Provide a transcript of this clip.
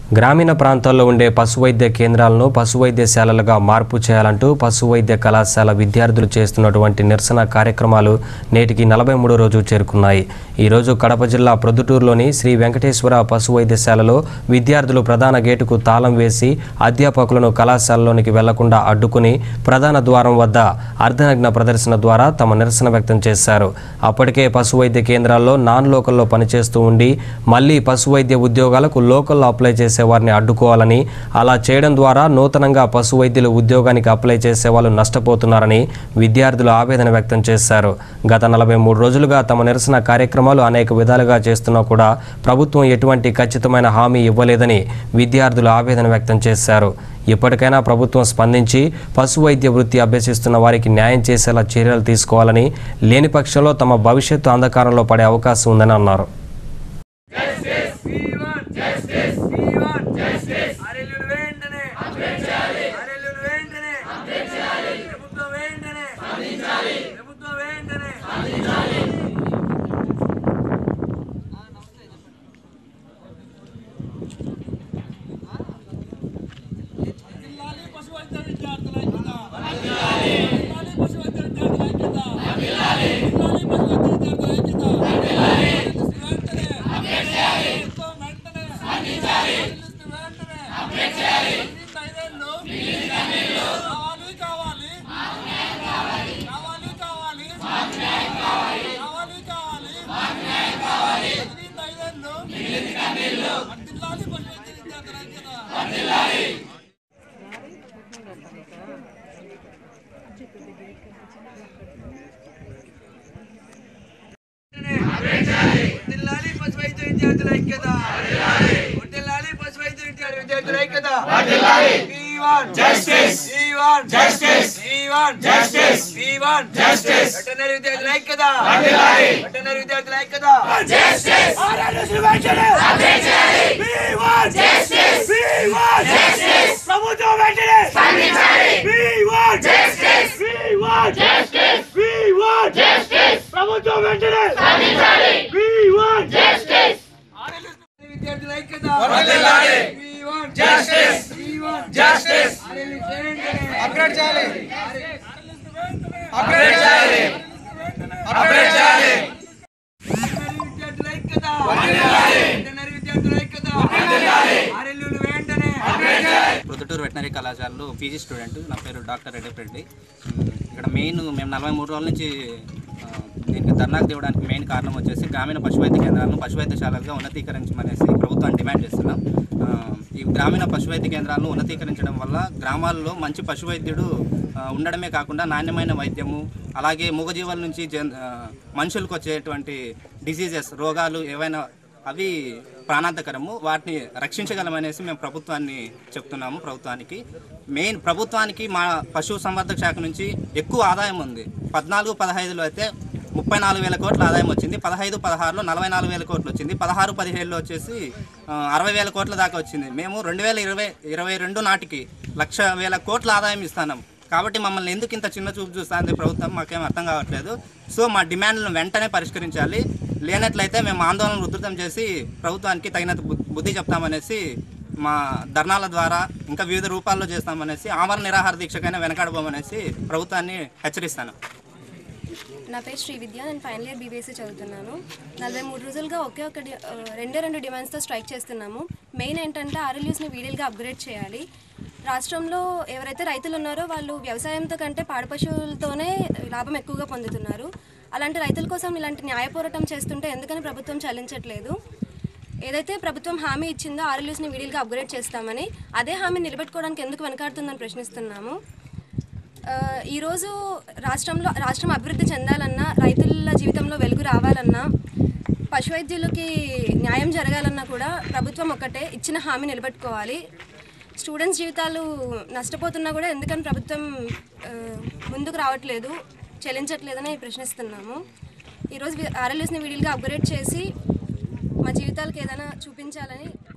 గ్రామీణ ప్రాంతాల్లో ఉండే పశు వైద్య కేంద్రాలను పశు వైద్యశాలలుగా మార్పు చేయాలంటూ పశు వైద్య కళాశాల విద్యార్థులు చేస్తున్నటువంటి నిరసన కార్యక్రమాలు నేటికి నలభై మూడో రోజు చేరుకున్నాయి ఈరోజు కడప జిల్లా ప్రొద్దుటూరులోని శ్రీ వెంకటేశ్వర పశు వైద్యశాలలో విద్యార్థులు ప్రధాన గేటుకు తాళం వేసి అధ్యాపకులను కళాశాలలోనికి వెళ్లకుండా అడ్డుకుని ప్రధాన ద్వారం వద్ద అర్ధనగ్న ప్రదర్శన ద్వారా తమ నిరసన వ్యక్తం చేశారు అప్పటికే పశు వైద్య కేంద్రాల్లో నాన్ లోకల్లో పనిచేస్తూ ఉండి మళ్ళీ పశు వైద్య ఉద్యోగాలకు లోకల్లో అప్లై చేసే వారిని అడ్డుకోవాలని అలా చేయడం ద్వారా నూతనంగా పశు వైద్యులు ఉద్యోగానికి అప్లై చేసే వాళ్ళు నష్టపోతున్నారని విద్యార్థులు ఆవేదన వ్యక్తం చేశారు గత నలభై మూడు రోజులుగా తమ నిరసన కార్యక్రమాలు అనేక విధాలుగా చేస్తున్నా కూడా ప్రభుత్వం ఎటువంటి ఖచ్చితమైన హామీ ఇవ్వలేదని విద్యార్థులు ఆవేదన వ్యక్తం చేశారు ఇప్పటికైనా ప్రభుత్వం స్పందించి పశు వైద్య వృత్తి అభ్యసిస్తున్న వారికి న్యాయం చేసేలా చర్యలు తీసుకోవాలని లేని పక్షంలో తమ భవిష్యత్తు అంధకారంలో పడే అవకాశం ఉందని అన్నారు అరెల్లులు వెంటనే అరెల్లులు వెంటనే ప్రభుత్వం వెంటనే ప్రభుత్వం వెంటనే జిల్లాలి పశు వైద్య విద్యార్థుల ఐక్యత జిల్లాలి పశు వైద్య విద్యార్థుల ఐక్యత జిల్లాలి పశు వైద్య విద్యార్థుల ఐక్యత వెంటనే ప్రభుత్వం వెంటనే వెంటనే ఐదేళ్ళు కావాలి కావాలి కావాలి కావాలి కావాలి కావాలి ఐదేళ్ళు జిల్లాలి పశు వైద్య విద్యార్థుల ఐక్యత వర్ధిల్లాలి పశు వైద్య విద్యార్థుల ఐక్యత వర్ధిల్లాలి పశు వైద్య విద్యార్థి విద్యార్థుల ఐక్యత We want justice. We want justice. We want justice. We want justice. Veterinary విద్యార్థుల ఐక్యత వెటర్నరీ విద్యార్థుల ఐక్యత justice. ఆర్ఎల్ఎస్ వెంటనే We want justice. We want justice. ప్రభుత్వం వెంటనే స్పందించాలి We want justice. We want justice. We want justice. ప్రభుత్వం వెంటనే స్పందించాలి We want justice. ఆర్ఎల్ఎస్ విద్యార్థుల ఐక్యత వర్ధిల్లాలి We want justice. We want justice. RLS వెంటనే అప్గ్రేడ్ చేయాలి అప్గ్రేడ్ చేయాలి అప్గ్రేడ్ చేయాలి విద్యార్థుల ఐక్యత వెటర్నరీ విద్యార్థుల ఐక్యత ఆర్ఎల్యూలు వెంటనే ప్రొద్దుటూరు వెటనరీ కళాశాలలో పీజీ స్టూడెంట్ నా పేరు డాక్టర్ రెడ్డి రెడ్డి ఉమ్, ఇక్కడ మెయిన్ మేము నలభై మూడు రోజుల నుంచి ఆ, దీనికి ధర్నాకు దివడానికి మెయిన్ కారణం వచ్చేసి గ్రామీణ పశువైద్య కేంద్రాలను పశువైద్యశాలలుగా ఉన్నతీకరించమనేసి ప్రభుత్వాన్ని డిమాండ్ చేస్తున్నాం ఆ, ఈ గ్రామీణ పశువైద్య కేంద్రాలను ఉన్నతీకరించడం వల్ల గ్రామాల్లో మంచి పశువైద్యుడు ఆ, ఉండడమే కాకుండా నాణ్యమైన వైద్యము అలాగే మూగజీవాల నుంచి జన్ ఆ, మనుషులకు వచ్చేటువంటి డిసీజెస్ రోగాలు ఏవైనా అవి ప్రాణాంతకరము వాటిని రక్షించగలమనేసి మేము ప్రభుత్వాన్ని చెప్తున్నాము ప్రభుత్వానికి మెయిన్ ప్రభుత్వానికి మా పశు సంవర్ధక శాఖ నుంచి ఎక్కువ ఆదాయం ఉంది పద్నాలుగు పదహైదులో అయితే ముప్పై నాలుగు వేల కోట్ల ఆదాయం వచ్చింది పదహైదు పదహారులో నలభై నాలుగు వేల కోట్లు వచ్చింది పదహారు పదిహేడులో వచ్చేసి ఆ, అరవై వేల కోట్ల దాకా వచ్చింది మేము రెండు వేల ఇరవై ఇరవై రెండు నాటికి లక్ష వేల కోట్ల ఆదాయం ఇస్తున్నాం కాబట్టి మమ్మల్ని ఎందుకు ఇంత చిన్న చూపు చూస్తుంది ప్రభుత్వం మాకేం అర్థం కావట్లేదు సో మా డిమాండ్లను వెంటనే పరిష్కరించాలి లేనట్లయితే మేము ఆందోళన ఉధృతం చేసి ప్రభుత్వానికి తగినంత బు- బుద్ధి చెప్తామనేసి మా ధర్నాల ద్వారా ఇంకా వివిధ రూపాల్లో చేస్తామనేసి ఆమరణ నిరాహార దీక్షకైనా వెనకాడబోమనేసి ప్రభుత్వాన్ని హెచ్చరిస్తాను నా పేరు శ్రీ విద్య నేను ఫైనల్ ఇయర్ బీబీఎస్సీ చదువుతున్నాను నలభై మూడు రోజులుగా ఒకే ఒక డి- ఆ, రెండే రెండు డిమాండ్స్తో స్ట్రైక్ చేస్తున్నాము మెయిన్ ఏంటంటే ఆర్ఎల్యూస్ని వీడియోగా అప్గ్రేడ్ చేయాలి రాష్ట్రంలో ఎవరైతే రైతులు ఉన్నారో వాళ్ళు వ్యవసాయంతో కంటే పాడి పశువులతోనే లాభం ఎక్కువగా పొందుతున్నారు అలాంటి రైతుల కోసం ఇలాంటి న్యాయ పోరాటం చేస్తుంటే ఎందుకని ప్రభుత్వం చెల్లించట్లేదు ఏదైతే ప్రభుత్వం హామీ ఇచ్చిందో ఆర్ఎల్యూస్ని వీడియోగా అప్గ్రేడ్ చేస్తామని అదే హామీ నిలబెట్టుకోవడానికి ఎందుకు వెనకాడుతుందని ప్రశ్నిస్తున్నాము ఆ, ఈరోజు రాష్ట్రంలో రాష్ట్రం అభివృద్ధి చెందాలన్నా రైతుల జీవితంలో వెలుగు రావాలన్నా పశు వైద్యులకి న్యాయం జరగాలన్నా కూడా ప్రభుత్వం ఒక్కటే ఇచ్చిన హామీ నిలబెట్టుకోవాలి స్టూడెంట్స్ జీవితాలు నష్టపోతున్నా కూడా ఎందుకని ప్రభుత్వం ఆ, ముందుకు రావట్లేదు చెల్లించట్లేదని ప్రశ్నిస్తున్నాము ఈరోజు ఆర్ఎల్ఎస్ని వీడియోగా అప్గ్రేడ్ చేసి మా జీవితాలకు ఏదైనా చూపించాలని